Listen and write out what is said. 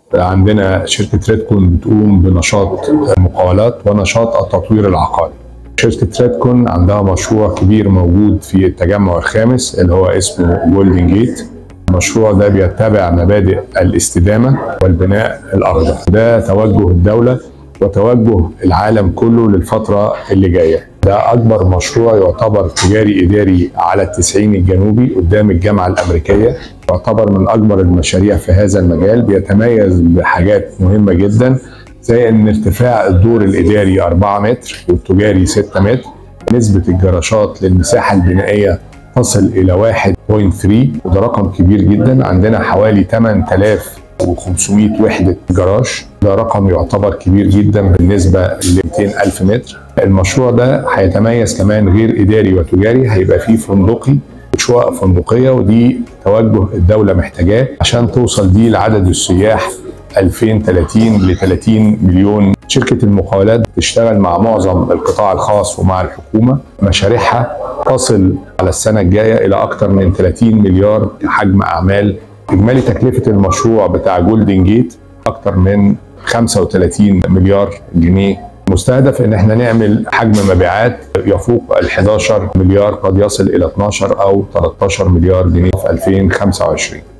عندنا شركه ريدكون بتقوم بنشاط مقاولات ونشاط التطوير العقاري شركة ريدكون عندها مشروع كبير موجود في التجمع الخامس اللي هو اسمه جولدن جيت المشروع ده بيتبع مبادئ الاستدامة والبناء الأخضر ده توجه الدولة وتوجه العالم كله للفترة اللي جاية ده أكبر مشروع يعتبر تجاري إداري على التسعين الجنوبي قدام الجامعة الأمريكية يعتبر من أكبر المشاريع في هذا المجال بيتميز بحاجات مهمة جدا زي ان ارتفاع الدور الاداري 4 متر والتجاري 6 متر نسبة الجراشات للمساحة البنائية تصل إلى 1.3 وده رقم كبير جدا عندنا حوالي 8500 وحدة جراج ده رقم يعتبر كبير جدا بالنسبة ل 200 ألف متر المشروع ده هيتميز كمان غير إداري وتجاري هيبقى فيه فندقي شقق فندقية ودي توجه الدولة محتاجاه عشان توصل دي لعدد السياح 2030 ل 30 مليون شركة المقاولات بتشتغل مع معظم القطاع الخاص ومع الحكومة مشاريعها تصل على السنة الجاية إلى أكثر من 30 مليار حجم أعمال إجمالي تكلفة المشروع بتاع جولدن جيت أكثر من 35 مليار جنيه مستهدف ان احنا نعمل حجم مبيعات يفوق ال 11 مليار قد يصل الى 12 او 13 مليار جنيه في 2025